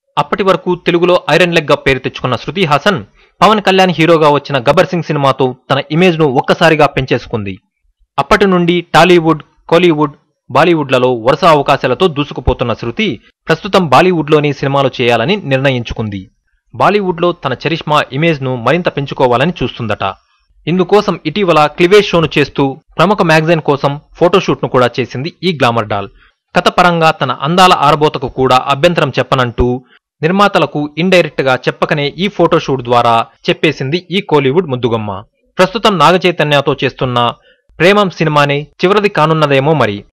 అప్పటి వరకు తెలుగులో ఐరన్ లెగ్ గా పేరు తెచ్చుకున్న శృతి హాసన్ పవన్ కళ్యాణ్ హీరోగా వచ్చిన గబ్బర్ సింగ్ సినిమాతో తన ఇమేజ్ ను ఒక్కసారిగా పెంచేసుకుంది అప్పటి నుండి టాలీవుడ్ కోలీవుడ్ బాలీవుడ్లలో వరుస అవకాశాలతో దూసుకుపోతున్న శృతి ప్రస్తుతం బాలీవుడ్లోని సినిమాలు చేయాలని నిర్ణయించుకుంది బాలీవుడ్లో తన చరిష్మా ఇమేజ్ ను మరింత పెంచుకోవాలని చూస్తుందట ఇందుకోసం ఇటీవల క్లివేజ్ షోను చేస్తూ ప్రముఖ మ్యాగజైన్ కోసం ఫోటోషూట్ ను కూడా చేసింది ఈ గ్లామర్ డాల్ కథ పరంగా తన అందాల ఆరబోతకు కూడా అభ్యంతరం చెప్పనంటూ నిర్మాతలకు ఇండైరెక్ట్ గా చెప్పకనే ఈ ఫోటోషూట్ ద్వారా చెప్పేసింది ఈ కోలీవుడ్ ముద్దుగమ్మ ప్రస్తుతం నాగచైతన్యతో చేస్తున్న ప్రేమం సినిమానే చివరిది కానున్నదేమో మరి